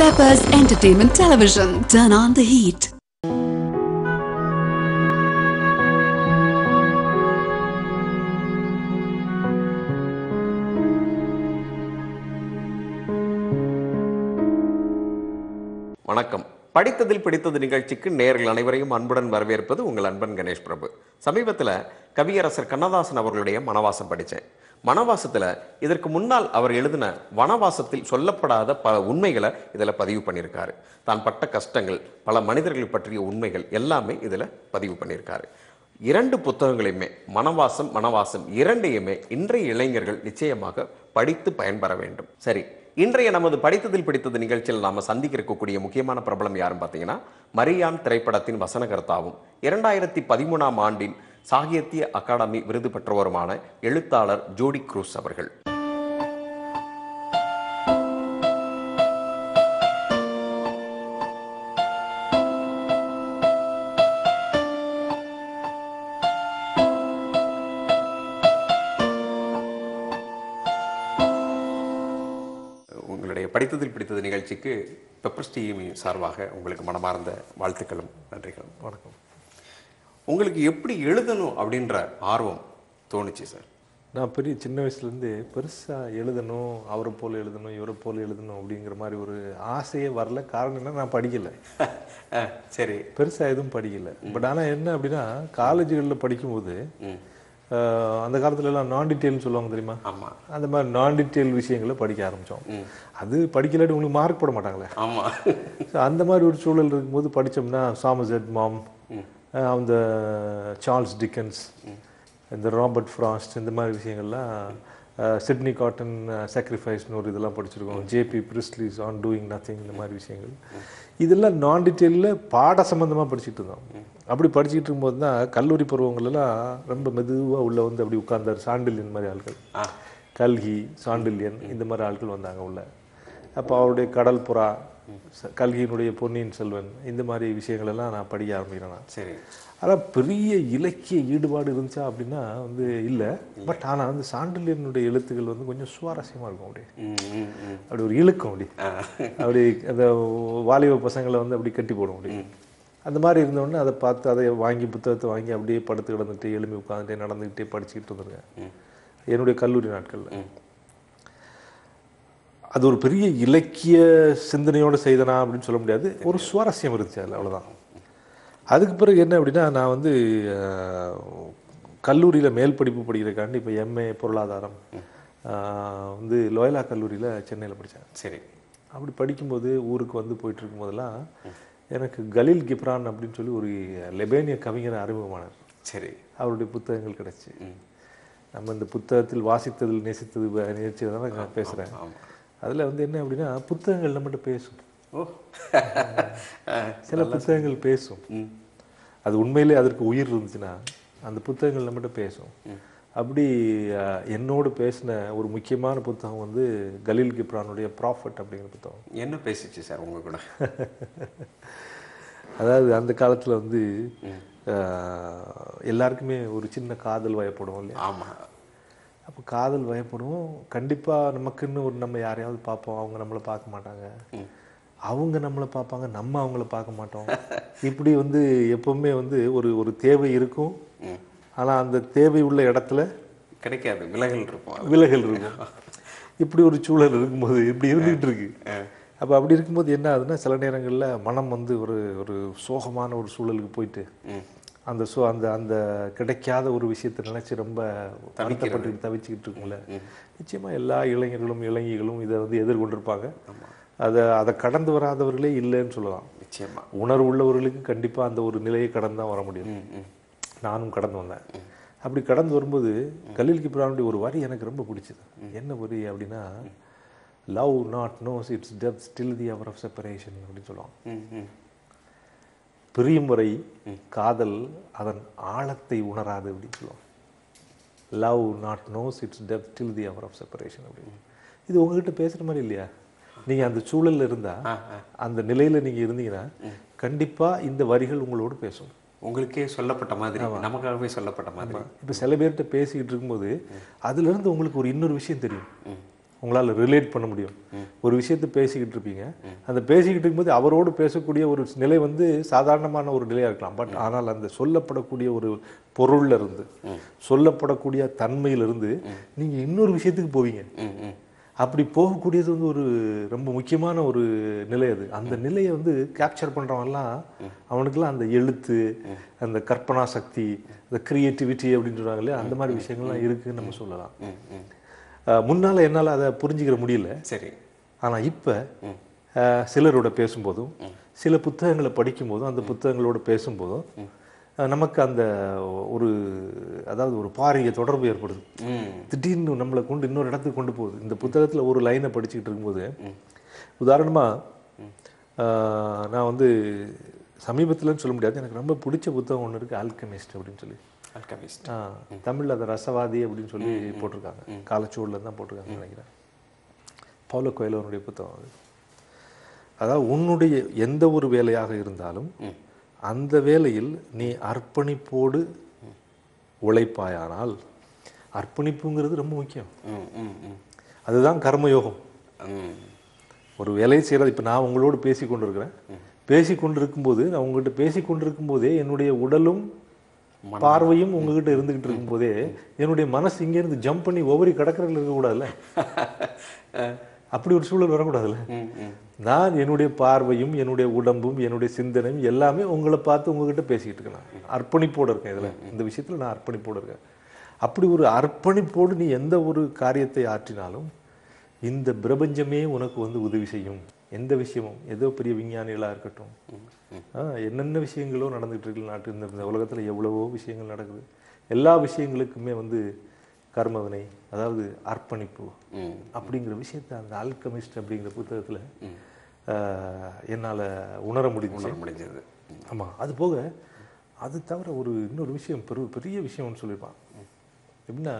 Peppers Entertainment Television. Turn on the heat. வணக்கம் படித்ததில் பிடித்தது நிகழ்ச்சிக்கு நேர்கள் அனைவரையும் அன்புடன் வரவேற்பது உங்கள் அன்பன் கணேஷ் பிரபு சமீபத்தில் கவியரசர் கண்ணதாசன் அவர்களுடைய மனவாசம் படித்தேன் மனவாசத்தில் இதற்கு முன்னால் அவர் எழுதின வனவாசத்தில் சொல்லப்படாத பல உண்மைகளை இதில் பதிவு பண்ணியிருக்காரு தான் பட்ட கஷ்டங்கள் பல மனிதர்கள் பற்றிய உண்மைகள் எல்லாமே இதில் பதிவு பண்ணியிருக்காரு இரண்டு புத்தகங்களையுமே மனவாசம் மனவாசம் இரண்டையுமே இன்றைய இளைஞர்கள் நிச்சயமாக படித்து பயன்பெற வேண்டும் சரி இன்றைய நமது படித்ததில் பிடித்தது நிகழ்ச்சியில் நாம சந்திக்க இருக்கக்கூடிய முக்கியமான பிரபலம் யாருன்னு பார்த்தீங்கன்னா மரியான் திரைப்படத்தின் வசனகர்த்தாவும் இரண்டாயிரத்தி பதிமூணாம் ஆண்டின் சாகித்ய அகாடமி விருது பெற்றவருமான எழுத்தாளர் ஜோடி குரூஸ் அவர்கள் உங்களுடைய படித்ததில் பிடித்தது நிகழ்ச்சிக்கு பெப்பர்ஸ் டிவி சார்பாக உங்களுக்கு மனமார்ந்த வாழ்த்துக்களும் நன்றிகளும் வணக்கம் உங்களுக்கு எப்படி எழுதணும் அப்படின்ற ஆர்வம் தோணுச்சு சார் நான் பெரிய சின்ன வயசுலேருந்து பெருசாக எழுதணும் அவரை போல் எழுதணும் இவரை போல் எழுதணும் அப்படிங்கிற மாதிரி ஒரு ஆசையே வரல காரணம் என்ன நான் படிக்கலை சரி பெருசாக எதுவும் படிக்கலை பட் ஆனால் என்ன அப்படின்னா காலேஜுகளில் படிக்கும்போது ஆஹ், அந்த காலத்துல எல்லாம் நான் டீட்டெயில்னு சொல்லுவாங்க தெரியுமா ஆமா அந்த மாதிரி நான் டீட்டெயில் விஷயங்களை படிக்க ஆரம்பித்தோம் அது படிக்கலாட்டி உங்களுக்கு மார்க் போட மாட்டாங்களே ஆமா So, அந்த மாதிரி ஒரு சூழல் இருக்கும்போது படித்தோம்னா சாமசெட் மாம் அந்த சார்ல்ஸ் டிக்கன்ஸ் இந்த ராபர்ட் ஃப்ராஸ்ட் இந்த மாதிரி விஷயங்கள்லாம் அஹ், சிட்னி காட்டன் சாக்ரிஃபைஸ்னு ஒரு இதெல்லாம் படிச்சிருக்கோம் JB Priestley's on doing nothing இந்த மாதிரி விஷயங்கள் இதெல்லாம் நான் டீட்டெயிலில் பாட சம்மந்தமாக படிச்சுட்டு இருந்தோம் அப்படி படிச்சுட்டு இருக்கும்போது தான் கல்லூரி பருவங்களெல்லாம் ரொம்ப மெதுவாக உள்ள வந்து அப்படி உட்கார்ந்தார் சாண்டில்யன் மாதிரி ஆட்கள் ஆ கல்கி சாண்டில்யன் இந்த மாதிரி ஆட்கள் வந்தாங்க உள்ள அப்போ அவருடைய கடல் புறா ச- கல்கியினுடைய பொன்னியின் செல்வன் இந்த மாதிரி விஷயங்கள் எல்லாம் நான் படிக்க ஆரம்பிக்கிறேன் நான் சரி ஆனால் பெரிய இலக்கிய ஈடுபாடு இருந்துச்சா அப்படின்னா வந்து இல்லை பட் ஆனால் வந்து சாண்டில்யனுடைய எழுத்துக்கள் வந்து கொஞ்சம் சுவாரஸ்யமாக இருக்கும் அப்படியே ம், ம், ம். அப்படி ஒரு இழுக்கும் அப்படி அப்படி அந்த வாலிப பசங்களை வந்து அப்படி கட்டி போடும் அப்படி அந்த மாதிரி இருந்தோடனே அதை பார்த்து அதை வாங்கி புத்தகத்தை வாங்கி அப்படியே படுத்து கிடந்துட்டு எழுப்பி உட்காந்துட்டே நடந்துக்கிட்டே படிச்சுக்கிட்டு இருந்திருக்கேன் என்னுடைய கல்லூரி நாட்களில் அது ஒரு பெரிய இலக்கிய சிந்தனையோடு செய்தனா அப்படின்னு சொல்ல முடியாது ஒரு சுவாரஸ்யம் இருந்துச்சு அதில் அவ்வளோதான் அதுக்கு பிறகு என்ன அப்படின்னா நான் வந்து கல்லூரியில் மேல் படிப்பு படிக்கிறதுக்காண்டி இப்போ எம்ஏ பொருளாதாரம் ஆஹ், வந்து லோயலா கல்லூரியில் சென்னையில் படித்தேன் சரி அப்படி படிக்கும்போது ஊருக்கு வந்து போயிட்டு இருக்கும்போதெல்லாம் எனக்கு கலீல் கிப்ரான் அப்படின்னு சொல்லி ஒரு லெபேனிய கவிஞர் அறிமுகமானார் சரி அவருடைய புத்தகங்கள் கிடைச்சு நம்ம இந்த புத்தகத்தில் வாசித்ததில் நேசித்தது நிகழ்ச்சி தான் நான் பேசுகிறேன் அதில் வந்து என்ன அப்படின்னா புத்தகங்கள் நம்மகிட்ட பேசும் ஓ சில புத்தகங்கள் பேசும் அது உண்மையிலே அதற்கு உயிர் இருந்துச்சுன்னா அந்த புத்தகங்கள் நம்மகிட்ட பேசும் அப்படி அஹ், என்னோடு பேசின ஒரு முக்கியமான புத்தகம் வந்து கலீல் கிப்ரானுடைய ப்ராஃபட் அப்படிங்கிற புத்தகம் என்ன பேசிச்சு சார் உங்க கூட அதாவது அந்த காலத்தில் வந்து அஹ், எல்லாருக்குமே ஒரு சின்ன காதல் வயப்படும் இல்லையா ஆமா அப்போ காதல் வயப்படுவோம் கண்டிப்பாக நமக்குன்னு ஒரு நம்ம யாரையாவது பார்ப்போம் அவங்க நம்மளை பார்க்க மாட்டாங்க அவங்க நம்மளை பார்ப்பாங்க நம்ம அவங்கள பார்க்க மாட்டோம் இப்படி வந்து எப்பவுமே வந்து ஒரு ஒரு தேவை இருக்கும் ஆனால் அந்த தேவை உள்ள இடத்துல கிடைக்காது விலகல் இருப்போம் விலகல் இருக்கும் இப்படி ஒரு சூழல் இருக்கும்போது இப்படி இருந்துகிட்டு இருக்கு அப்போ அப்படி இருக்கும்போது என்ன ஆகுதுன்னா சில நேரங்களில் மனம் வந்து ஒரு ஒரு சோகமான ஒரு சூழலுக்கு போயிட்டு அந்த சோ அந்த அந்த கிடைக்காத ஒரு விஷயத்தை நினைச்சு ரொம்ப வருத்தப்பட்டு தவிச்சுக்கிட்டு இருக்கும்ல நிச்சயமா எல்லா இளைஞர்களும் இளைஞர்களும் இதை வந்து எதிர்கொண்டிருப்பாங்க அதை அதை கடந்து வராதவர்களே இல்லைன்னு சொல்லலாம் நிச்சயமா உணர்வு உள்ளவர்களுக்கு கண்டிப்பாக அந்த ஒரு நிலையை கடந்து தான் வர முடியும் நானும் கடந்து வந்தேன் அப்படி கடந்து வரும்போது கலீல் கிப்ரானுடைய ஒரு வரி எனக்கு ரொம்ப பிடிச்சது என்ன வரி அப்படின்னா லவ் நாட் நோஸ் இட்ஸ் டெத் till the hour of separation அப்படின்னு சொல்லுவாங்க ம், ம். பிரியும் வரை காதல் அதன் ஆழத்தை உணராது அப்படின்னு சொல்லுவாங்க லவ் நாட் நோஸ் இட்ஸ் டெத் till the hour of separation அப்படின்னு இது உங்ககிட்ட பேசுகிற மாதிரி இல்லையா நீங்கள் அந்த சூழல்ல இருந்தா அந்த நிலையில நீங்க இருந்தீங்கன்னா கண்டிப்பா இந்த வரிகள் உங்களோடு பேசும் உங்களுக்கே சொல்லப்பட்ட மாதிரி நமக்காகவே சொல்லப்பட்ட மாதிரி இப்போ சில பேர்கிட்ட பேசிக்கிட்டு இருக்கும்போது அதுலேருந்து உங்களுக்கு ஒரு இன்னொரு விஷயம் தெரியும் உங்களால் ரிலேட் பண்ண முடியும் ஒரு விஷயத்தை பேசிக்கிட்டு இருப்பீங்க அந்த பேசிக்கிட்டு இருக்கும்போது அவரோடு பேசக்கூடிய ஒரு நிலை வந்து சாதாரணமான ஒரு நிலையாக இருக்கலாம் பட் ஆனால் அந்த சொல்லப்படக்கூடிய ஒரு பொருள்ல இருந்து சொல்லப்படக்கூடிய தன்மையிலிருந்து நீங்க இன்னொரு விஷயத்துக்கு போவீங்க ம் ம் அப்படி போகக்கூடியது வந்து ஒரு ரொம்ப முக்கியமான ஒரு நிலை அது அந்த நிலையை வந்து கேப்சர் பண்றவன்லாம் அவனுக்கெல்லாம் அந்த எழுத்து அந்த கற்பனா சக்தி அந்த கிரியேட்டிவிட்டி அப்படின்னு சொல்றாங்க இல்லையா அந்த மாதிரி விஷயங்கள்லாம் இருக்குன்னு நம்ம சொல்லலாம் ம் ம் அஹ் முன்னால என்னால அதை புரிஞ்சுக்கிற முடியல சரி ஆனா இப்ப அஹ், சிலரோட பேசும்போதும் சில புத்தகங்களை படிக்கும்போதும் அந்த புத்தகங்களோட பேசும்போதும் அஹ், நமக்கு அந்த ஒரு அதாவது ஒரு பாரிய தொடர்பு ஏற்படுது ம் திடீர்னு நம்மளை கொண்டு இன்னொரு இடத்துக்கு கொண்டு போகுது இந்த புத்தகத்துல ஒரு லைனை படிச்சுக்கிட்டு இருக்கும்போது உதாரணமா ஆஹ், நான் வந்து சமீபத்தில்னு சொல்ல முடியாது எனக்கு ரொம்ப பிடிச்ச புத்தகம் ஒன்று இருக்கு ஆல்கமிஸ்ட் அப்படின்னு சொல்லி அல்கமிஸ்ட் ஆஹ், தமிழ்ல அதை ரசவாதி அப்படின்னு சொல்லி போட்டிருக்காங்க காலச்சூழல்ல தான் போட்டிருக்காங்கன்னு நினைக்கிறேன் பவுல கோயிலவனுடைய புத்தகம் அது அதாவது உன்னுடைய எந்த ஒரு வேலையாக இருந்தாலும் அந்த வேலையில் நீ அர்ப்பணிப்போடு உழைப்பாயானால் அர்ப்பணிப்புங்கிறது ரொம்ப முக்கியம் ம் ம் ம் அதுதான் கர்மயோகம் ம் ஒரு வேலையை செய்கிறது இப்போ நான் உங்களோடு பேசி கொண்டிருக்கிறேன் பேசி கொண்டிருக்கும்போது நான் உங்ககிட்ட பேசி கொண்டிருக்கும் போதே என்னுடைய உடலும் பார்வையும் உங்ககிட்ட இருந்துகிட்டு இருக்கும்போதே என்னுடைய மனசு இங்கேருந்து ஜம்ப் பண்ணி ஒவ்வொரு கடற்கரையில் இருக்கக்கூடாதுல்ல அப்படி ஒரு சூழல் வரக்கூடாதுல்ல ம் ம் நான் என்னுடைய பார்வையும் என்னுடைய உடம்பும் என்னுடைய சிந்தனையும் எல்லாமே உங்களை பார்த்து உங்ககிட்ட பேசிக்கிட்டு இருக்கேன் நான். அர்ப்பணிப்போடு இருக்கேன் இதில் இந்த விஷயத்தில் நான் அர்ப்பணிப்போடு இருக்கேன் அப்படி ஒரு அர்ப்பணிப்போடு நீ எந்த ஒரு காரியத்தை ஆற்றினாலும் இந்த பிரபஞ்சமே உனக்கு வந்து உதவி செய்யும் எந்த விஷயமும் ஏதோ பெரிய விஞ்ஞானிகளாக இருக்கட்டும் ஆ, என்னென்ன விஷயங்களோ நடந்துகிட்டு இருக்கு நாட்டு இந்த இந்த உலகத்தில் எவ்வளவோ விஷயங்கள் நடக்குது எல்லா விஷயங்களுக்குமே வந்து கர்மவினை அதாவது அர்ப்பணிப்பு ம் அப்படிங்கிற விஷயத்தை அந்த ஆல்கமிஸ்ட் அப்படிங்கிற புத்தகத்தில் என்னால் உணர முடிஞ்சுச்சு உணர முடிஞ்சது ஆமாம் அது போக அது தவிர ஒரு இன்னொரு விஷயம் பெரு பெரிய விஷயம்னு சொல்லியிருப்பான் எப்படின்னா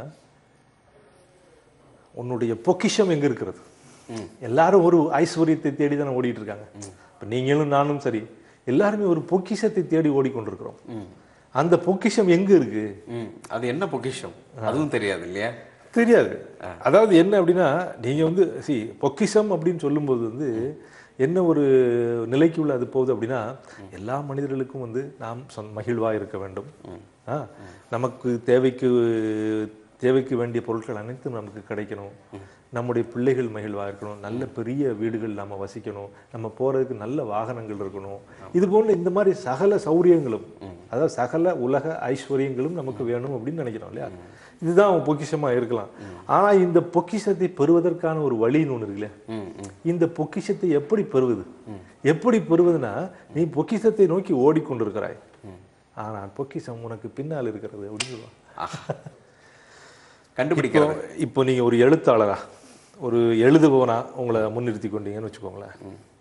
உன்னுடைய பொக்கிஷம் எங்கே இருக்கிறது எல்லாரும் ஒரு ஐஸ்வர்யத்தை தேடி தானே ஓடிட்டு இருக்காங்க இப்போ நீங்களும் நானும் சரி எல்லாருமே ஒரு பொக்கிஷத்தை தேடி ஓடிக்கொண்டிருக்கிறோம் அந்த பொக்கிஷம் எங்கே இருக்கு ம் அது என்ன பொக்கிஷம் அதுவும் தெரியாது இல்லையா தெரியாது அதாவது என்ன அப்படின்னா நீங்க வந்து சி பொக்கிஷம் அப்படின்னு சொல்லும்போது வந்து என்ன ஒரு நிலைக்குள்ள அது போகுது அப்படின்னா எல்லா மனிதர்களுக்கும் வந்து நாம் சொந்த மகிழ்வா இருக்க வேண்டும் ஆ, நமக்கு தேவைக்கு தேவைக்கு வேண்டிய பொருட்கள் அனைத்தும் நமக்கு கிடைக்கணும் நம்முடைய பிள்ளைகள் மகிழ்வா இருக்கணும் நல்ல பெரிய வீடுகள் நம்ம வசிக்கணும் நம்ம போறதுக்கு நல்ல வாகனங்கள் இருக்கணும் இது போன்ற இந்த மாதிரி சகல சௌரியங்களும் அதாவது சகல உலக ஐஸ்வர்யங்களும் நமக்கு வேணும் அப்படின்னு நினைக்கிறோம் இல்லையா இதுதான் அவன் பொக்கிஷமா இருக்கலாம் ஆனா இந்த பொக்கிஷத்தை பெறுவதற்கான ஒரு வழின்னு ஒண்ணு இருக்குல்ல ம் ம் இந்த பொக்கிஷத்தை எப்படி பெறுவது எப்படி பெறுவதுன்னா நீ பொக்கிஷத்தை நோக்கி ஓடிக்கொண்டிருக்கிறாய் ஆனால் பொக்கிஷம் உனக்கு பின்னால் இருக்கிறது அப்படின்னு சொல்லுவான் ஆஹா. கண்டுபிடிக்கிறது இப்போ இப்போ நீங்க ஒரு எழுத்தாளரா ஒரு எழுதுபவனா உங்களை முன்னிறுத்தி கொண்டீங்கன்னு வச்சுக்கோங்களேன்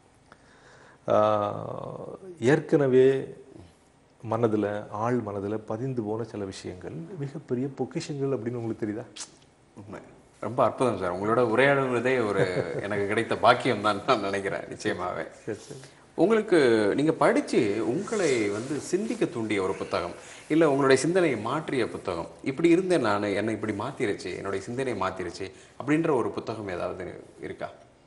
ஆஹ், ஏற்கனவே மனதுல ஆள் மனதுல பதிந்து போன சில விஷயங்கள் மிகப்பெரிய பொக்கிஷங்கள் அப்படின்னு உங்களுக்கு தெரியுதா உண்மை ரொம்ப அற்புதம் சார் உங்களோட உரையாடுவதே ஒரு எனக்கு கிடைத்த பாக்கியம் தான் நான் நினைக்கிறேன் நிச்சயமாவே சரி சரி உங்களுக்கு நீங்க படிச்சு உங்களை வந்து சிந்திக்க தூண்டிய ஒரு புத்தகம் இல்ல உங்களுடைய சிந்தனையை மாற்றிய புத்தகம் இப்படி இருந்தேன் நான் என்னை இப்படி மாத்திருச்சு என்னுடைய சிந்தனையை மாத்திருச்சு அப்படின்ற ஒரு புத்தகம் ஏதாவது இருக்கா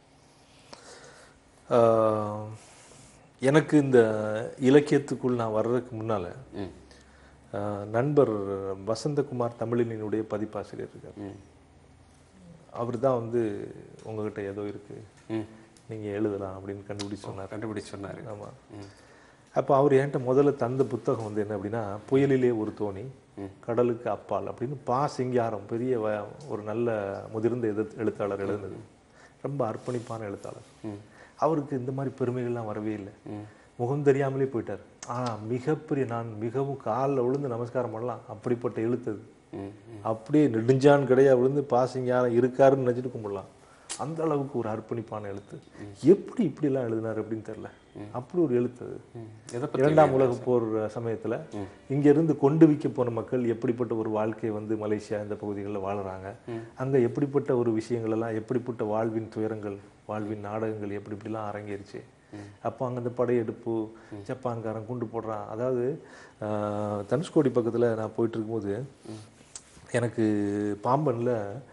ஆஹ், எனக்கு இந்த இலக்கியத்துக்குள் நான் வர்றதுக்கு முன்னால ம் ஆஹ், நண்பர் வசந்தகுமார் தமிழினுடைய பதிப்பாசிரியர் இருக்கார் ம் அவர் தான் வந்து உங்ககிட்ட ஏதோ இருக்கு ம் நீங்க எழுதலாம் அப்படின்னு கண்டுபிடிச்சு சொன்னார் கண்டுபிடிச்சு சொன்னாரு ஆமா அப்போ அவர் என்கிட்ட முதல்ல தந்த புத்தகம் வந்து என்ன அப்படின்னா புயலிலே ஒரு தோணி கடலுக்கு அப்பால் அப்படின்னு பா சிங்காரம் பெரிய வ- ஒரு நல்ல முதிர்ந்த எழு எழுத்தாளர் எழுதுனது ரொம்ப அர்ப்பணிப்பான எழுத்தாளர் அவருக்கு இந்த மாதிரி பெருமைகள்லாம் வரவே இல்லை முகம் தெரியாமலே போயிட்டார் ஆனா மிகப்பெரிய நான் மிகவும் காலில் விழுந்து நமஸ்காரம் பண்ணலாம் அப்படிப்பட்ட எழுத்தது அப்படியே நெடுஞ்சான் கிடையா விழுந்து பாசிங்காரம் இருக்காருன்னு நினைச்சிட்டு கும்பிடலாம் அந்த அளவுக்கு ஒரு அர்ப்பணிப்பான எழுத்து எப்படி இப்படிலாம் எழுதினார் அப்படின்னு தெரியல அப்படி ஒரு எழுத்து அது எதை பத்தி இரண்டாம் உலக போர் சமயத்துல இங்க இருந்து கொண்டு விக்க போன மக்கள் எப்படிப்பட்ட ஒரு வாழ்க்கை வந்து மலேசியா இந்த பகுதிகளில் வாழுறாங்க அங்க எப்படிப்பட்ட ஒரு விஷயங்கள் எல்லாம் எப்படிப்பட்ட வாழ்வின் துயரங்கள் வாழ்வின் நாடகங்கள் எப்படி இப்படிலாம் அரங்கேறிச்சு அப்போ அங்க இந்த படையெடுப்பு ஜப்பான்காரன் குண்டு போடுறான் அதாவது ஆஹ், தனுஷ்கோடி பக்கத்துல நான் போயிட்டு இருக்கும்போது எனக்கு பாம்பன்ல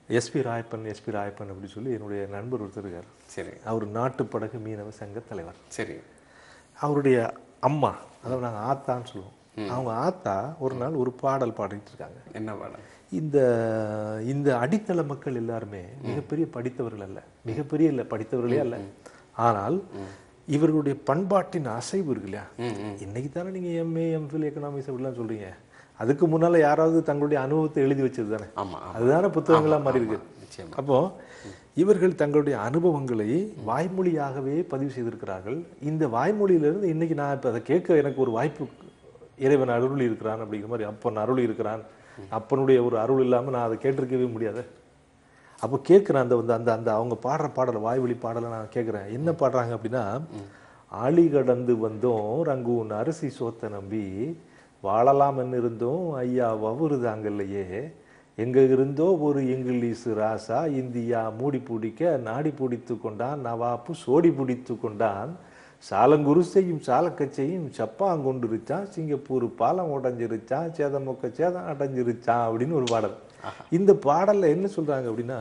எஸ்பி ராயப்பன் எஸ்பி ராயப்பன் அப்படி சொல்லி என்னுடைய நண்பர் ஒருத்தர் இருக்கார் சரி அவர் நாட்டுப்படகு மீனவ சங்க தலைவர் சரி அவருடைய அம்மா அதாவது நாங்கள் ஆத்தான்னு சொல்லுவோம் அவங்க ஆத்தா ஒரு நாள் ஒரு பாடல் பாடிட்டு இருக்காங்க என்ன பாடம் இந்த இந்த அடித்தள மக்கள் எல்லாருமே மிகப்பெரிய படித்தவர்கள் அல்ல மிகப்பெரிய இல்லை படித்தவர்களே அல்ல ஆனால் இவர்களுடைய பண்பாட்டின் அசைவு இருக்கு இல்லையா இன்னைக்கு தானே நீங்க எம்ஏ எம்ஃபில் எக்கனாமிக்ஸ் அப்படிலாம் சொல்றீங்க அதுக்கு முன்னால யாராவது தங்களுடைய அனுபவத்தை எழுதி வச்சது தானே ஆமா ஆமா. அதுதானே புத்தகங்களா மாறி இருக்கு நிச்சயமா. அப்போ இவர்கள் தங்களுடைய அனுபவங்களை வாய்மொழியாகவே பதிவு செய்திருக்கிறார்கள் இந்த வாய்மொழியிலிருந்து இன்னைக்கு நான் இப்போ அதை கேட்க எனக்கு ஒரு வாய்ப்பு இறைவன் அருள் இருக்கிறான் அப்படிங்கிற மாதிரி அப்பன் அருள் இருக்கிறான் அப்பனுடைய ஒரு அருள் இல்லாமல் நான் அதை கேட்டிருக்கவே முடியாது அப்போ கேட்குறேன் அந்த வந்து அந்த அந்த அவங்க பாடுற பாடலை வாய்வழி பாடலை நான் கேட்குறேன் என்ன பாடுறாங்க அப்படின்னா ஆளி கடந்து வந்தோம் ரங்கூன் அரிசி சோத்தை நம்பி வாழலாம்னு இருந்தோம் ஐயா வவுறுதாங்கல்லையே எங்க இருந்தோ ஒரு இங்கிலீஷ் ராசா இந்தியா மூடி பிடிக்க நாடி பிடித்து கொண்டான் நவாப்பு சோடி பிடித்து கொண்டான் சாலங்குருசையும் சாலக்கச்சையும் சப்பாங்கொண்டுருச்சான் சிங்கப்பூர் பாலம் உடஞ்சிருச்சான் சேதமொக்க சேதம் அடைஞ்சிருச்சான் அப்படின்னு ஒரு பாடல் இந்த பாடல்ல என்ன சொல்றாங்க அப்படின்னா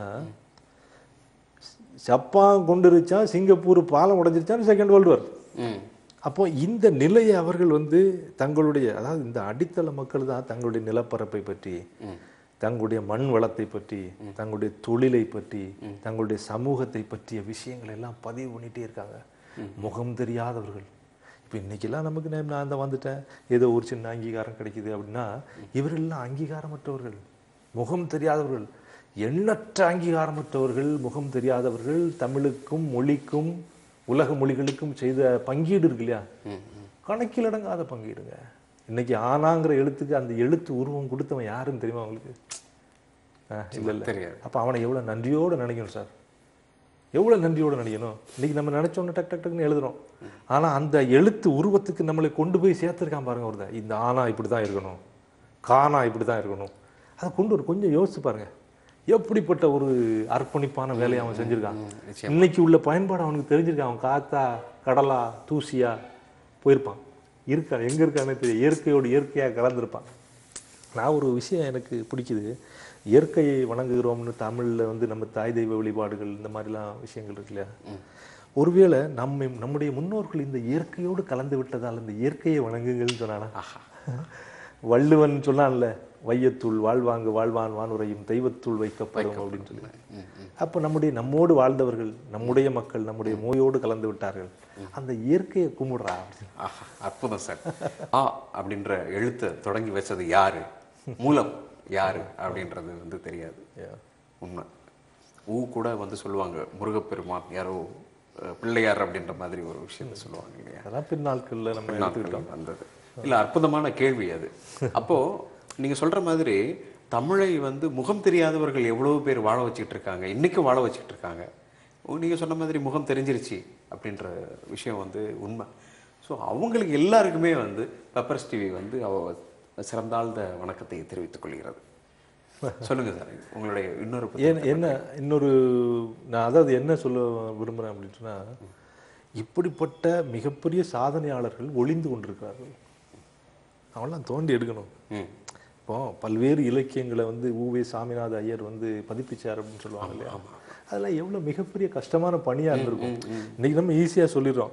ஜப்பான் கொண்டுருச்சான் சிங்கப்பூர் பாலம் உடைஞ்சிருச்சான் செகண்ட் வேர்ல்டு வார் ம் அப்போ இந்த நிலையை அவர்கள் வந்து தங்களுடைய அதாவது இந்த அடித்தள மக்கள் தான் தங்களுடைய நிலப்பரப்பை பற்றி தங்களுடைய மண் வளத்தை பற்றி தங்களுடைய தொழிலை பற்றி தங்களுடைய சமூகத்தை பற்றிய விஷயங்கள் எல்லாம் பதிவு பண்ணிட்டே இருக்காங்க முகம் தெரியாதவர்கள் இப்போ இன்னைக்கெல்லாம் நமக்கு நான் நான் தான் வந்துட்டேன் ஏதோ ஒரு சின்ன அங்கீகாரம் கிடைக்குது அப்படின்னா இவரெல்லாம் அங்கீகாரமற்றவர்கள் முகம் தெரியாதவர்கள் எண்ணற்ற அங்கீகாரமற்றவர்கள் முகம் தெரியாதவர்கள் தமிழுக்கும் மொழிக்கும் உலக மொழிகளுக்கும் செய்த பங்கீடு இருக்கு இல்லையா கணக்கில் அடங்காத பங்கீடுங்க இன்னைக்கு ஆனாங்கிற எழுத்துக்கு அந்த எழுத்து உருவம் கொடுத்தவன் யாருன்னு தெரியுமா உங்களுக்கு ஆ, இல்ல இல்ல தெரியாது. அப்ப அவனை எவ்வளவு நன்றியோட நினைக்கணும் சார் எவ்வளவு நன்றியோட நினைக்கணும் இன்னைக்கு நம்ம நினைச்சோன்னு டக் டக் டக்னு எழுதுறோம் ஆனா அந்த எழுத்து உருவத்துக்கு நம்மளை கொண்டு போய் சேர்த்துருக்கான் பாருங்க ஒருத்தன் இந்த ஆனா இப்படி தான் இருக்கணும் கானா இப்படி தான் இருக்கணும் அதை கொண்டு ஒரு கொஞ்சம் யோசிச்சு பாருங்க எப்படிப்பட்ட ஒரு அர்ப்பணிப்பான வேலையை அவன் செஞ்சிருக்கான் இன்னைக்கு உள்ள பயன்பாடு அவனுக்கு தெரிஞ்சிருக்கான் அவன் காத்தா கடலா தூசியா போயிருப்பான் இருக்கா எங்க இருக்கானே தெரியும் இயற்கையோடு இயற்கையா கலந்திருப்பான் நான் ஒரு விஷயம் எனக்கு பிடிக்குது இயற்கையை வணங்குகிறோம்னு தமிழ்ல வந்து நம்ம தாய் தெய்வ வழிபாடுகள் இந்த மாதிரிலாம் விஷயங்கள் இருக்கு இல்லையா ஒருவேளை நம்ம நம்முடைய முன்னோர்கள் இந்த இயற்கையோடு கலந்து விட்டதால் இந்த இயற்கையை வணங்குங்கள்னு சொன்னானா வள்ளுவன் சொன்னான்ல வையத்துள் வாழ்வாங்கு வாழ்வான் வானுரையும் தெய்வத்துள் வைக்கப்படும் அப்படின்னு சொல்லி அப்போ நம்முடைய நம்மோடு வாழ்ந்தவர்கள் நம்முடைய மக்கள் நம்முடைய மோயோடு கலந்து விட்டார்கள் அந்த இயற்கையை கும்பிடுறா அப்படின்னு. ஆஹா அற்புதம் சார் ஆ அப்படின்ற எழுத்தை தொடங்கி வச்சது யாரு மூலம் யாரு அப்படின்றது வந்து தெரியாது உண்மை ஊ கூட வந்து சொல்லுவாங்க முருகப்பெருமான் யாரோ அஹ், பிள்ளையார் அப்படின்ற மாதிரி ஒரு விஷயத்த சொல்லுவாங்க இல்லையா அதெல்லாம் பின்னாட்கள்ல நம்ம எடுத்துக்கிட்டோம் நாட்கள் வந்தது இல்ல அற்புதமான கேள்வி அது அப்போ நீங்க சொல்ற மாதிரி தமிழை வந்து முகம் தெரியாதவர்கள் எவ்வளவு பேர் வாழ வச்சுக்கிட்டு இருக்காங்க இன்னைக்கும் வாழ வச்சுக்கிட்டு இருக்காங்க ஓ, நீங்க சொன்ன மாதிரி முகம் தெரிஞ்சிருச்சு அப்படின்ற விஷயம் வந்து உண்மை ஸோ அவங்களுக்கு எல்லாருக்குமே வந்து பெப்பர்ஸ் டிவி வந்து அவ சிறந்தாழ்ந்த வணக்கத்தை தெரிவித்துக் கொள்கிறது சொல்லுங்க சார் உங்களுடைய இன்னொரு புத்தகம். ஏன் என்ன இன்னொரு நான் அதாவது என்ன சொல்ல விரும்புகிறேன் அப்படின்னு சொன்னா இப்படிப்பட்ட மிகப்பெரிய சாதனையாளர்கள் ஒளிந்து கொண்டிருக்கிறார்கள் அவெல்லாம் தோண்டி எடுக்கணும் ம் இப்போ பல்வேறு இலக்கியங்களை வந்து ஊவே சாமிநாத ஐயர் வந்து பதிப்பிச்சார் அப்படின்னு சொல்லுவாங்க இல்லையா அதெல்லாம் எவ்வளவு மிகப்பெரிய கஷ்டமான பணியா இருந்திருக்கும் இன்னைக்கு நம்ம ஈஸியா சொல்லிடுறோம்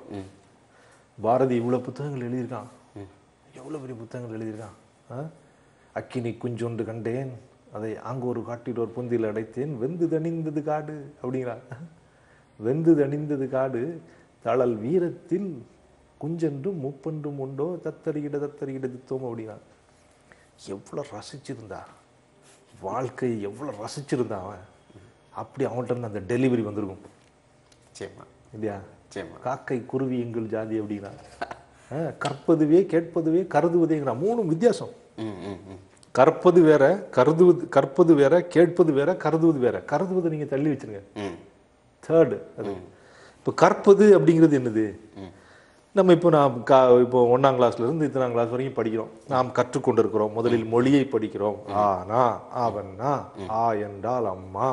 பாரதி இவ்வளவு புத்தகங்கள் எழுதியிருக்கான் எவ்வளவு பெரிய புத்தகங்கள் எழுதியிருக்கான் ஆ? அக்கினி குஞ்சொன்று கண்டேன் அதை ஆங்கோரு காட்டிலோர் புந்தில் அடைத்தேன் வெந்து தணிந்தது காடு அப்படிங்கிறார் வெந்து தணிந்தது காடு தளல் வீரத்தில் குஞ்சென்றும் முப்பென்றும் உண்டோ தத்தறிகிட தத்தறிகிட தித்தோம் அப்படிங்கிறார் எவ்வளவு ரசிச்சிருந்தா வாழ்க்கையை எவ்வளவு ரசிச்சிருந்தான் அவன் அப்படி அவன்கிட்ட இருந்து அந்த டெலிவரி வந்திருக்கும் நிச்சயமா இல்லையா நிச்சயமா காக்கை குருவி எங்கள் ஜாதி அப்படின்னா ஆ, கற்பதுவே கேட்பதுவே கருதுவதேங்கிறான் மூணும் வித்தியாசம் ம் ம் ம் கற்பது வேற கருதுவது கற்பது வேற கேட்பது வேற கருதுவது வேற கருதுவதை நீங்க தள்ளி வச்சிருங்க ம் தேர்டு அது இப்போ கற்பது அப்படிங்கிறது என்னது நம்ம இப்போ நாம் கா இப்போ ஒன்றாம் கிளாஸ்ல இருந்து இத்தனாம் கிளாஸ் வரைக்கும் படிக்கிறோம் நாம் கற்றுக்கொண்டிருக்கிறோம் முதலில் மொழியை படிக்கிறோம் ஆனா ஆவன்னா ஆ என்றால் அம்மா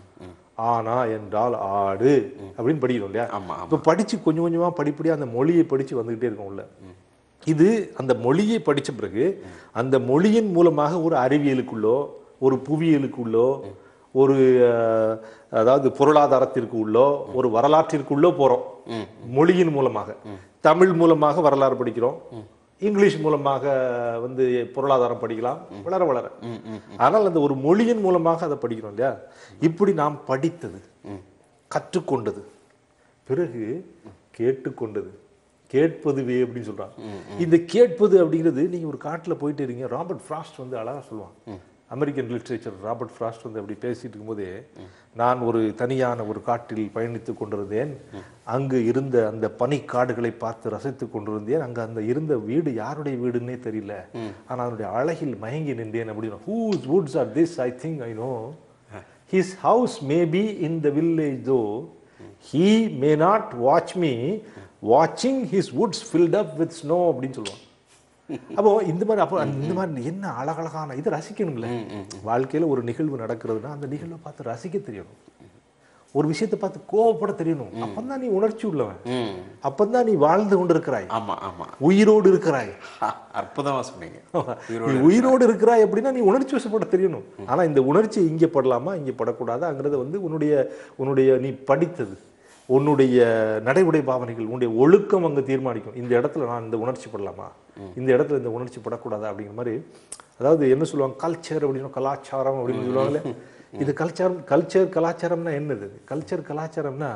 ஆனா என்றால் ஆடு அப்படின்னு படிக்கிறோம் இல்லையா ஆமா, இப்போ படிச்சு கொஞ்சம் கொஞ்சமா படிப்படியா அந்த மொழியை படிச்சு வந்துகிட்டே இருக்கோம் உள்ள இது அந்த மொழியை படிச்ச பிறகு அந்த மொழியின் மூலமாக ஒரு அறிவியலுக்குள்ளோ ஒரு புவியியலுக்குள்ளோ ஒரு அஹ், அதாவது பொருளாதாரத்திற்கு உள்ளோ ஒரு வரலாற்றிற்குள்ளோ போறோம் மொழியின் மூலமாக தமிழ் மூலமாக வரலாறு படிக்கிறோம் இங்கிலீஷ் மூலமாக வந்து பொருளாதாரம் படிக்கலாம் வளர வளர ஆனால் அந்த ஒரு மொழியின் மூலமாக அதை படிக்கிறோம் இல்லையா இப்படி நாம் படித்தது கற்றுக்கொண்டது பிறகு கேட்டுக்கொண்டது கேட்பதுவே அப்படின்னு சொல்றாங்க இந்த கேட்பது அப்படிங்கிறது நீங்க ஒரு காட்டுல போயிட்டு இருக்கீங்க ராபர்ட் ஃப்ராஸ்ட் வந்து அழகா சொல்லுவான் அமெரிக்கன் லிட்ரேச்சர் ராபர்ட் ஃப்ராஸ்ட் வந்து அப்படி பேசிட்டு இருக்கும்போதே நான் ஒரு தனியான ஒரு காட்டில் பயணித்துக் கொண்டிருந்தேன் அங்கு இருந்த அந்த பனிக்காடுகளை பார்த்து ரசித்துக் கொண்டிருந்தேன் அங்க அந்த இருந்த வீடு யாருடைய வீடுன்னே தெரியல ஆனா அதனுடைய அழகில் மயங்கி நின்றேன் அப்படின்னு whose woods are this I think I know His house may be in the village though, he may not watch me watching his woods filled up with snow அப்படின்னு சொல்லுவான் அப்போ இந்த மாதிரி அப்போ இந்த மாதிரி என்ன அழகழகான இதை ரசிக்கணும்ல வாழ்க்கையில ஒரு நிகழ்வு நடக்கிறதுனா அந்த நிகழ்வை பார்த்து ரசிக்க தெரியணும் ஒரு விஷயத்தை பார்த்து கோவப்பட தெரியணும் அப்பந்தான் நீ உணர்ச்சி உள்ளவன் ம் அப்பந்தான் நீ வாழ்ந்து கொண்டிருக்கிறாய் ஆமா ஆமா உயிரோடு இருக்கிறாய் ஹா, அற்புதமா சொன்னீங்க நீ உயிரோடு இருக்கிறாய் அப்படின்னா நீ உணர்ச்சி வசப்பட தெரியணும் ஆனா இந்த உணர்ச்சி இங்கே படலாமா இங்கே படக்கூடாதாங்கிறத வந்து உன்னுடைய உன்னுடைய நீ படித்தது உன்னுடைய நடைமுறை பாவனைகள் உன்னுடைய ஒழுக்கம் அங்க தீர்மானிக்கும் இந்த இடத்துல நான் இந்த உணர்ச்சி படலாமா இந்த இடத்துல இந்த உணர்ச்சி படக்கூடாதா அப்படிங்கிற மாதிரி அதாவது என்ன சொல்லுவாங்க கல்ச்சர் அப்படின்னு கலாச்சாரம் அப்படின்னு சொல்லுவாங்களே இது கல்ச்சர் கல்ச்சர் கலாச்சாரம்னா என்னது கல்ச்சர் கலாச்சாரம்னா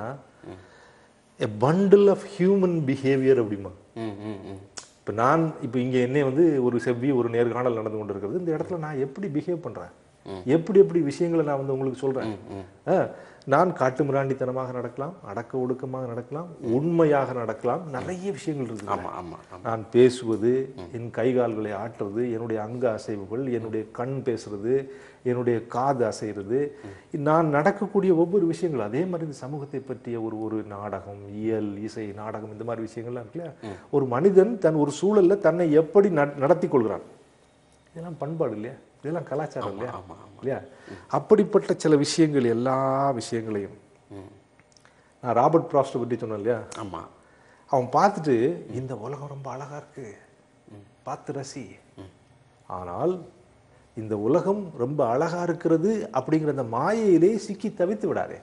a bundle of human behaviour அப்படிமா ம் ம் ம் இப்போ நான் இப்போ இங்கே என்ன வந்து ஒரு செவ்வி ஒரு நேர்காணல் நடந்து கொண்டு இருக்கிறது இந்த இடத்துல நான் எப்படி பிஹேவ் பண்றேன் எப்படி எப்படி விஷயங்களை நான் வந்து உங்களுக்கு சொல்றேன் ஆ, நான் காட்டு மிராண்டித்தனமாக நடக்கலாம் அடக்க ஒடுக்கமாக நடக்கலாம் உண்மையாக நடக்கலாம் நிறைய விஷயங்கள் இருக்குது ஆமா ஆமா ஆமா நான் பேசுவது என் கை கால்களை ஆட்டுறது என்னுடைய அங்க அசைவுகள் என்னுடைய கண் பேசுறது என்னுடைய காது அசைறது நான் நடக்கக்கூடிய ஒவ்வொரு விஷயங்கள் அதே மாதிரி இந்த சமூகத்தை பற்றிய ஒரு ஒரு நாடகம் இயல் இசை நாடகம் இந்த மாதிரி விஷயங்கள்லாம் இருக்குல்ல ஒரு மனிதன் தன் ஒரு சூழல்ல தன்னை எப்படி நட- நடத்தி கொள்கிறான் இதெல்லாம் பண்பாடு இல்லையா இதெல்லாம் கலாச்சாரம் இல்லையா ஆமா, இல்லையா அப்படிப்பட்ட சில விஷயங்கள் எல்லா விஷயங்களையும் நான் ராபர்ட் ப்ராஸ்ட்டை பற்றி சொன்னேன் இல்லையா ஆமா அவன் பார்த்துட்டு இந்த உலகம் ரொம்ப அழகா இருக்கு பார்த்து ரசி ஆனால் இந்த உலகம் ரொம்ப அழகா இருக்கிறது அப்படிங்கிற அந்த மாயையிலே சிக்கி தவித்து விடாதே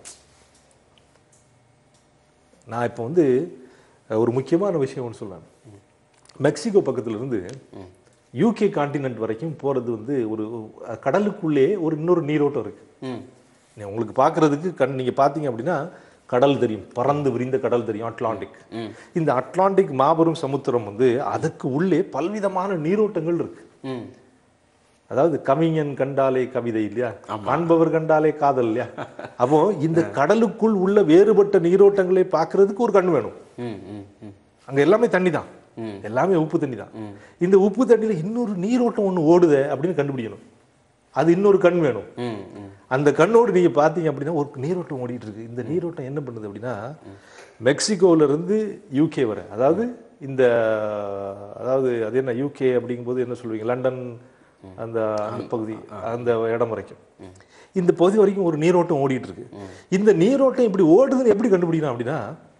நான் இப்போ வந்து அஹ், ஒரு முக்கியமான விஷயம் ஒன்று சொல்றேன் மெக்சிகோ பக்கத்துல இருந்து யூகே காண்டினென்ட் வரைக்கும் போறது வந்து ஒரு அஹ், கடலுக்குள்ளே ஒரு இன்னொரு நீரோட்டம் இருக்கு ம் நீ உங்களுக்கு பார்க்கிறதுக்கு கண் நீங்க பார்த்தீங்க அப்படின்னா கடல் தெரியும் பறந்து விரிந்த கடல் தெரியும் அட்லாண்டிக் இந்த அட்லாண்டிக் மாபெரும் சமுத்திரம் வந்து அதுக்கு உள்ளே பல்விதமான நீரோட்டங்கள் இருக்கு ம் அதாவது கவிஞன் கண்டாலே கவிதை இல்லையா காண்பவர் கண்டாலே காதல் இல்லையா அப்போ இந்த கடலுக்குள் உள்ள வேறுபட்ட நீரோட்டங்களை பார்க்கிறதுக்கு ஒரு கண் வேணும் ம் ம் ம் அங்க எல்லாமே தண்ணி தான் எல்லாமே உப்பு தண்ணி தான் இந்த உப்பு தண்ணியில இன்னொரு நீரோட்டம் ஒண்ணு ஓடுதே அப்படின்னு கண்டுபிடிக்கணும் அது இன்னொரு கண் வேணும் ம் ம் அந்த கண்ணோடு நீங்க பார்த்தீங்க அப்படின்னா ஒரு நீரோட்டம் ஓடிட்டு இருக்கு இந்த நீரோட்டம் என்ன பண்ணுது அப்படின்னா மெக்சிகோல இருந்து யூகே வரை அதாவது இந்த அதாவது அது என்ன யூகே அப்படிங்கும்போது என்ன சொல்லுவீங்க லண்டன் அந்த அந்த பகுதி அந்த இடம் வரைக்கும் இந்த பகுதி வரைக்கும் ஒரு நீரோட்டம் ஓடிட்டு இருக்கு இந்த நீரோட்டம் இப்படி ஓடுதுன்னு எப்படி கண்டுபிடிக்கணும் அப்படின்னா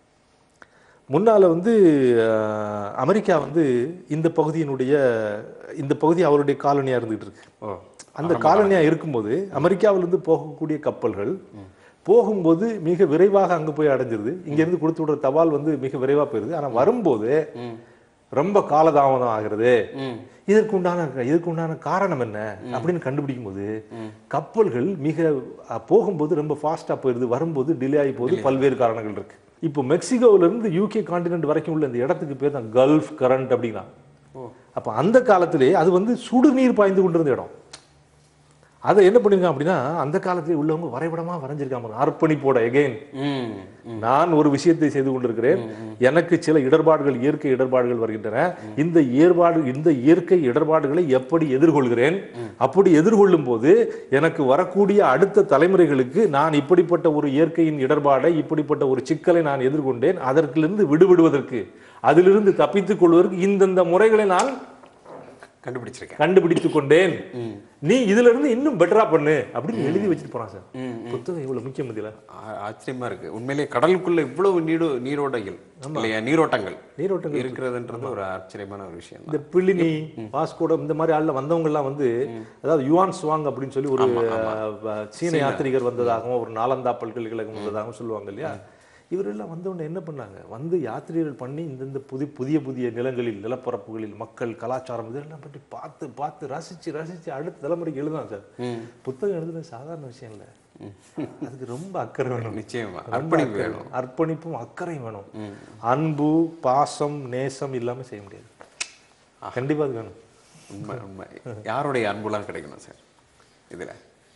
முன்னால வந்து அஹ், அமெரிக்கா வந்து இந்த பகுதியினுடைய இந்த பகுதி அவருடைய காலனியா இருந்துகிட்டு இருக்கு ஓ அந்த காலனியா இருக்கும்போது அமெரிக்காவிலிருந்து போகக்கூடிய கப்பல்கள் போகும்போது மிக விரைவாக அங்க போய் அடைஞ்சிருது இங்க இருந்து கொடுத்து விடுற தபால் வந்து மிக விரைவா போயிருது ஆனா வரும்போது ரொம்ப காலதாமதம் ஆகிறது ம் இதற்குண்டான இதற்குண்டான காரணம் என்ன அப்படின்னு கண்டுபிடிக்கும் போது கப்பல்கள் மிக அஹ், போகும்போது ரொம்ப ஃபாஸ்டா போயிருது வரும்போது டிலே ஆகி போகுது பல்வேறு காரணங்கள் இருக்கு இப்போ மெக்சிகோல இருந்து யூகே காண்டினென்ட் வரைக்கும் உள்ள இந்த இடத்துக்கு பேர் தான் கல்ஃப் கரண்ட் அப்படின்னா அப்ப அந்த காலத்திலே அது வந்து சுடுநீர் பாய்ந்து கொண்டிருந்த இடம் அதை என்ன பண்ணிருக்காங்க அப்படின்னா அந்த காலத்திலே உள்ளவங்க வரைபடமா வரைஞ்சிருக்காங்க அர்ப்பணிப்போட எகைன் ம் நான் ஒரு விஷயத்தை செய்து கொண்டிருக்கிறேன் எனக்கு சில இடர்பாடுகள் இயற்கை இடர்பாடுகள் வருகின்றன இந்த ஏற்பாடு இந்த இயற்கை இடர்பாடுகளை எப்படி எதிர்கொள்கிறேன் அப்படி எதிர்கொள்ளும் போது எனக்கு வரக்கூடிய அடுத்த தலைமுறைகளுக்கு நான் இப்படிப்பட்ட ஒரு இயற்கையின் இடர்பாடை இப்படிப்பட்ட ஒரு சிக்கலை நான் எதிர்கொண்டேன் அதற்கிலிருந்து விடுபடுவதற்கு அதிலிருந்து தப்பித்துக் கொள்வதற்கு இந்தந்த முறைகளை நான் கண்டுபிடிச்சிருக்கேன் கண்டுபிடித்து கொண்டேன் நீ இதுல இருந்து இன்னும் பெட்டரா பண்ணு அப்படின்னு எழுதி வச்சுட்டு போறான் சார் புத்தகம் இவ்வளவு முக்கியம் மதியில ஆ- ஆச்சரியமா இருக்கு உண்மையிலேயே கடலுக்குள்ள இவ்வளவு நீடு நீரோடைகள் இல்லையா நீரோட்டங்கள் நீரோட்டங்கள் இருக்கிறதுன்றது ஒரு ஆச்சரியமான ஒரு விஷயம் இந்த பிளினி வாஸ்கோடம் இந்த மாதிரி ஆள்ல வந்தவங்க எல்லாம் வந்து அதாவது யுவான் சுவாங் அப்படின்னு சொல்லி ஒரு அஹ், சீன யாத்திரிகர் வந்ததாகவும் ஒரு நாலந்தா பல்கலைக்கழகம் வந்ததாகவும் சொல்லுவாங்க இல்லையா இவரெல்லாம் வந்தவொடனே என்ன பண்ணாங்க வந்து யாத்திரைகள் பண்ணி இந்தந்த புதிய புதிய புதிய நிலங்களில் நிலப்பரப்புகளில் மக்கள் கலாச்சாரம் இதெல்லாம் பற்றி பார்த்து பார்த்து ரசிச்சு ரசிச்சு அடுத்த தலைமுறைக்கு எழுதலாம் சார் புத்தகம் எழுதுறது சாதாரண விஷயம் இல்லை அதுக்கு ரொம்ப அக்கறை வேணும் நிச்சயமா ரொம்ப அர்ப்பணிப்பு அக்கறை வேணும் அர்ப்பணிப்பும் அக்கறையும் வேணும் அன்பு பாசம் நேசம் இல்லாம செய்ய முடியாது கண்டிப்பா அது வேணும் உண்மை உண்மை யாருடைய அன்புலாம் கிடைக்கணும் சார் இதுல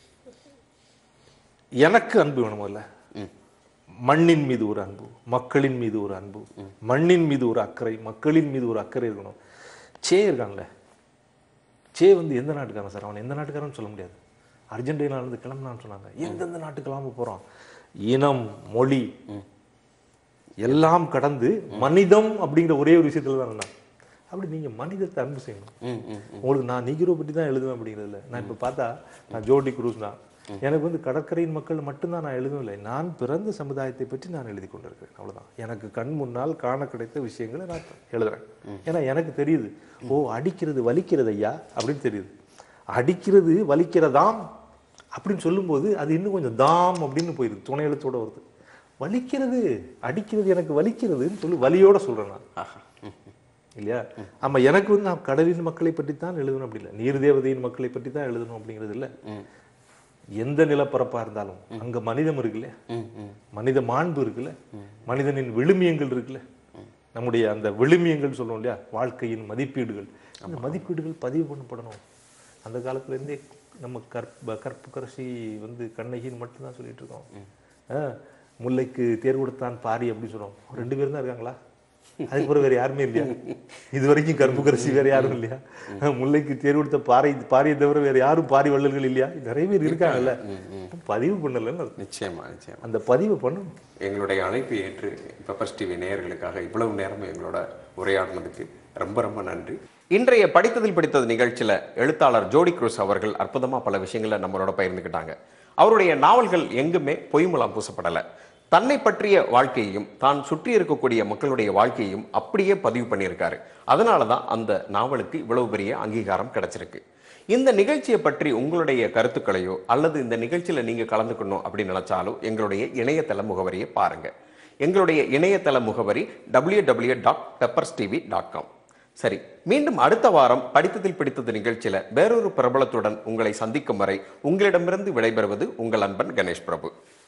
எனக்கு அன்பு வேணும் முதல்ல மண்ணின் மீது ஒரு அன்பு மக்களின் மீது ஒரு அன்பு மண்ணின் மீது ஒரு அக்கறை மக்களின் மீது ஒரு அக்கறை இருக்கணும் சே இருக்கான்ல சே வந்து எந்த நாட்டுக்காரன் சார் அவன் எந்த நாட்டுக்காரன் சொல்ல முடியாது அர்ஜென்டினால இருந்து கிளம்புனான்னு சொன்னாங்க எந்தெந்த நாட்டு கிளம்ப போறோம் இனம் மொழி எல்லாம் கடந்து மனிதம் அப்படிங்கிற ஒரே ஒரு விஷயத்துல தான் நான் அப்படி நீங்க மனிதத்தை அன்பு செய்யணும் ம் ம் உங்களுக்கு நான் நீக்ரோ பற்றி தான் எழுதுவேன் அப்படிங்கிறது இல்லை நான் இப்போ பார்த்தா நான் ஜோடி குரூஸ் தான் எனக்கு வந்து கடற்கரையின் மக்கள் மட்டும்தான் நான் எழுதவில்லை நான் பிறந்த சமுதாயத்தை பற்றி நான் எழுதி கொண்டிருக்கிறேன் அவ்வளவுதான் எனக்கு கண் முன்னால் காண கிடைத்த விஷயங்களை நான் எழுதுறேன் ஏன்னா எனக்கு தெரியுது ஓ அடிக்கிறது வலிக்கிறது ஐயா அப்படின்னு தெரியுது அடிக்கிறது வலிக்கிறதாம் அப்படின்னு சொல்லும்போது அது இன்னும் கொஞ்சம் தாம் அப்படின்னு போயிடுது துணை எழுத்தோட வருது வலிக்கிறது அடிக்கிறது எனக்கு வலிக்கிறதுன்னு சொல்லி வலியோட சொல்றேன் நான் ஆஹா ம் இல்லையா ஆமா எனக்கு வந்து நான் கடலின் மக்களை பற்றி தான் எழுதணும் அப்படி இல்லை நீர் தேவதையின் மக்களை பற்றி தான் எழுதணும் அப்படிங்கிறது இல்லை எந்த நிலப்பரப்பா இருந்தாலும் அங்க மனிதம் இருக்குல்ல ம் ம் மனித மாண்பு இருக்குல்ல மனிதனின் விழுமியங்கள் இருக்குல்ல நம்முடைய அந்த விழுமியங்கள் சொல்றோம் இல்லையா வாழ்க்கையின் மதிப்பீடுகள் அந்த மதிப்பீடுகள் பதிவு பண்ணப்படணும் அந்த காலத்துல இருந்தே நம்ம கற்ப கற்புக்கரசி வந்து கண்ணகின்னு மட்டும்தான் சொல்லிட்டு இருக்கோம் ஆ, முல்லைக்கு தேர் கொடுத்தான் பாரி அப்படின்னு சொல்றோம் ரெண்டு பேரும் தான் இருக்காங்களா அதுக்கப்புறம் வேற யாருமே இல்லையா இது வரைக்கும் கற்புக்கரசி வேற யாரும் இல்லையா முல்லைக்கு தேர் கொடுத்த பாறை பாரியை தவிர வேற யாரும் பாரி வள்ளல்கள் இல்லையா நிறைய பேர் இருக்காங்கல்ல பதிவு பண்ணலன்னு அர்த்தம். நிச்சயமா நிச்சயமா அந்த பதிவை பண்ணணும் எங்களுடைய அழைப்பை ஏற்று பெப்பர்ஸ் டிவி நேயர்களுக்காக இவ்வளவு நேரம் எங்களோட உரையாடினதுக்கு ரொம்ப ரொம்ப நன்றி இன்றைய படித்ததில் படித்தது நிகழ்ச்சியில எழுத்தாளர் ஜோடி குரூஸ் அவர்கள் அற்புதமா பல விஷயங்களை நம்மளோட பகிர்ந்துக்கிட்டாங்க அவருடைய நாவல்கள் எங்குமே பொய்முலாம் பூசப்படல தன்னை பற்றிய வாழ்க்கையையும் தான் சுற்றி இருக்கக்கூடிய மக்களுடைய வாழ்க்கையையும் அப்படியே பதிவு பண்ணியிருக்காரு அதனால தான் அந்த நாவலுக்கு இவ்வளவு பெரிய அங்கீகாரம் கிடைச்சிருக்கு இந்த நிகழ்ச்சியை பற்றி உங்களுடைய கருத்துக்களையோ அல்லது இந்த நிகழ்ச்சியில நீங்க கலந்துக்கணும் அப்படின்னு நினைச்சாலோ எங்களுடைய இணையதள முகவரியை பாருங்க எங்களுடைய இணையதள முகவரி W W dot Peppers TV dot com சரி மீண்டும் அடுத்த வாரம் படித்ததில் பிடித்தது நிகழ்ச்சியில வேறொரு பிரபலத்துடன் உங்களை சந்திக்கும் வரை உங்களிடமிருந்து விடைபெறுவது உங்கள் அன்பன் கணேஷ் பிரபு